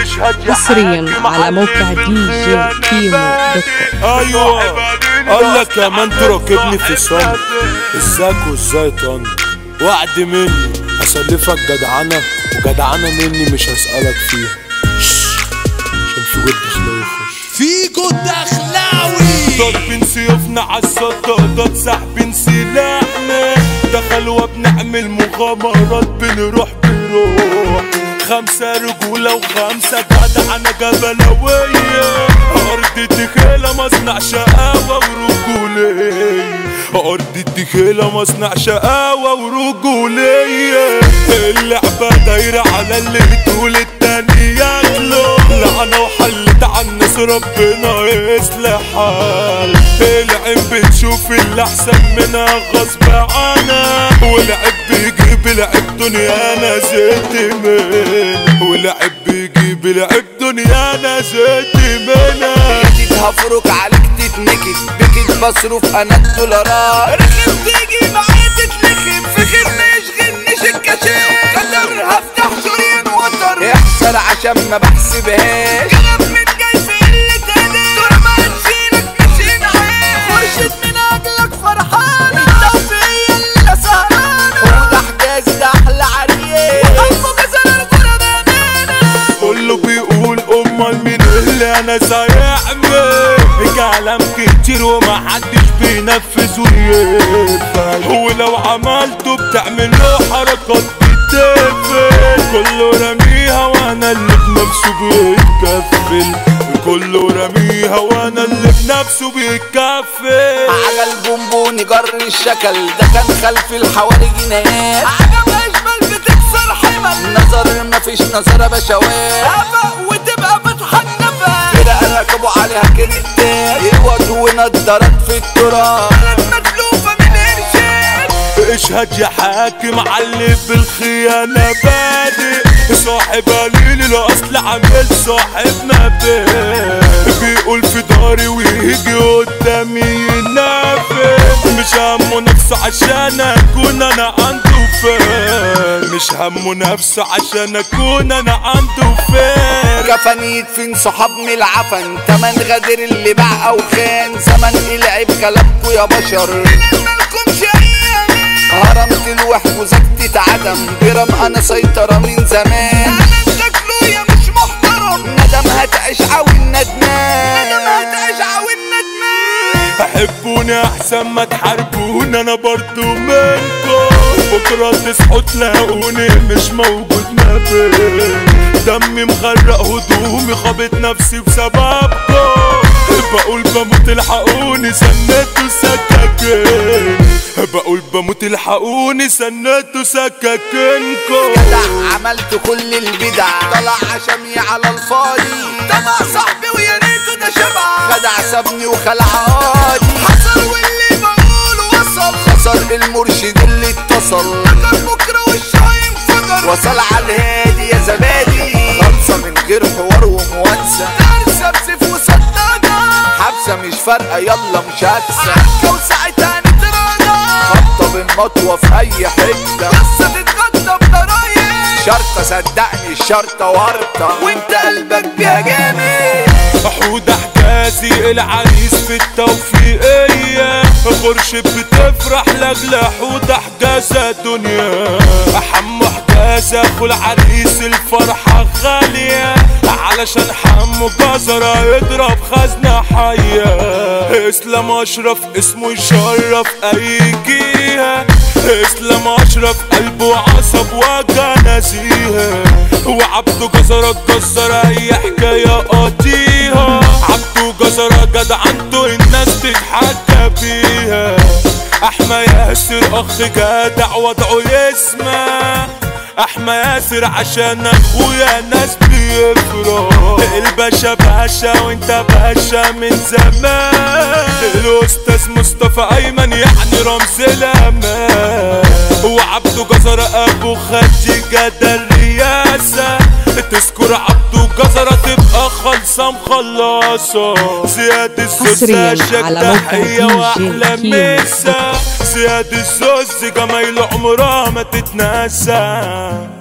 اشهد يا حصريا حاكم على موقع علي دي جي بالخيانة كيمو بادئ. دوت كوم. ايوه قال لك كمان تراقبني في صمت صمت ازيك وازاي طن وعد مني هسلفك جدعنة وجدعنة مني مش هسألك فيها شش، عشان في جد خلاوي يخش فيجو الدخلاوي ضاربين سيوفنا عالصدادات ساحبين سلاحنا دخلوا بنعمل مغامرات بنروح بنروح خمسة رجولة وخمسة جدعنة جبلوية أرض الدخيلة مصنع شقاوة ورجولية أرض الدخيلة مصنع شقاوة ورجولية اللعبة دايرة على اللي تقول التاني ياكله لعنة وحلت على الناس ربنا يصلح حال العين بتشوف اللي احسن منها غصب عنها والعيب بيجيب العيب دنيا انا زهقت منها والعيب بيجيب العيب دنيا انا زهقت منها جديد هفرك عليك تتنكد بكد بصرف انا الدولارات رخم تيجي معايا تتلخم فخم ما يشغلنيش الكاشات قدر هفتح شريان وتر احسر عشان ما بحسبهاش كلام من جاي في قلة ادب دور ما تشيلك مش انعاش خرشت من اجلك فرحانة التوفيق اللي سهرانة وده حجازي ده احلى عريس وحبه جزر الكرة بامانة كله بيقول امال مين اللي انا سيعمل كلام كتير ومحدش بينفذ ويفهم ولو عملته بتعملوا حركات بتقفل كله رميها وانا اللي بنفسه بيتكفل كله رميها وانا اللي بنفسه بيتكفل على البونبون جر الشكل ده كان خلف الحواري جنايات عجب اشبال بتكسر حمل نظر مفيش نظرة بشوات افق وتبقى فتحة النفس كده ركبوا عليها كريتات ايوه ونضارات في التراب مدلوفة من قرشات اشهد يا حاكم علي بالخيانة بادئ صاحب قليل الاصل عامل صاحب مبادئ بيقول في داري ويجي قدامي ينافق مش همه نفسه عشان اكون انا عنده فين مش همه نفسه عشان اكون انا عنده فين كفن يدفن صحاب من العفن تمن غدر اللي باع او خان زمن العب غلبكوا يا بشر مالكمش ايام هرمت الوحد وزكت عدم برم انا سيطرة من زمان شكله يا مش محترم ندم هتعيش عاوي الندمان ندم هتعيش عاوي الندمان احبوني احسن ما تحاربوني انا برضو منكم بكرة تصحوا تلاقوني مش موجود ما بين دمي مغرق هدومي خابط نفسي بسببكم بقول بموت الحقوني سندوا سكاكين بقول بموت الحقوني سندوا سكاكينكم جدع عملت كل البدع طلع عشمي على الفاضي طلع صاحبي ويا ريته ده شبع خدع سابني وخلع عادي حصل واللي بقوله وصل خسر المرشد اللي اتصل فكر بكره والشاي انفجر وصل على الهادي يا زبادي خلصه من غير حوار وموانسه دارسه بسيف وصدقه حبسه مش فارقه يلا مش هكسه عكه وساعتها نتراجع خبطه بالمطوه في اي حته قصه تتغطى بضرايب شرطه صدقني الشرطه ورطه وانت قلبك بيها جامد حودة حجازي العريس في التوفيقية غرش بتفرح لاجل حودة حجازة دنيا حمو حجازة اخو العريس الفرحة غالية علشان حمو جزرة يضرب خزنة حية اسلام اشرف اسمه يشرف اي جهة اسلام اشرف قلبه عصب وجه نزيهة وعبده جزرة جزر اي حكاية قضيها عبده جزرة جدع عنده الناس تتحكى بيها احمى ياسر اخ جدع وضعه يسمع احمى ياسر عشان اخويا ناس بيفرح الباشا باشا وانت باشا من زمان الاستاذ مصطفى ايمن يعني رمز الامان وعبده جزر ابو خدي جدى الرياسه تذكر عبده جزرة تبقى خالصة مخلصة زياد الزوز حصرياً شك على موقع تحية DJ واحلى كيمو. مسا زياد الزوز جمايل عمرها ما تتنسى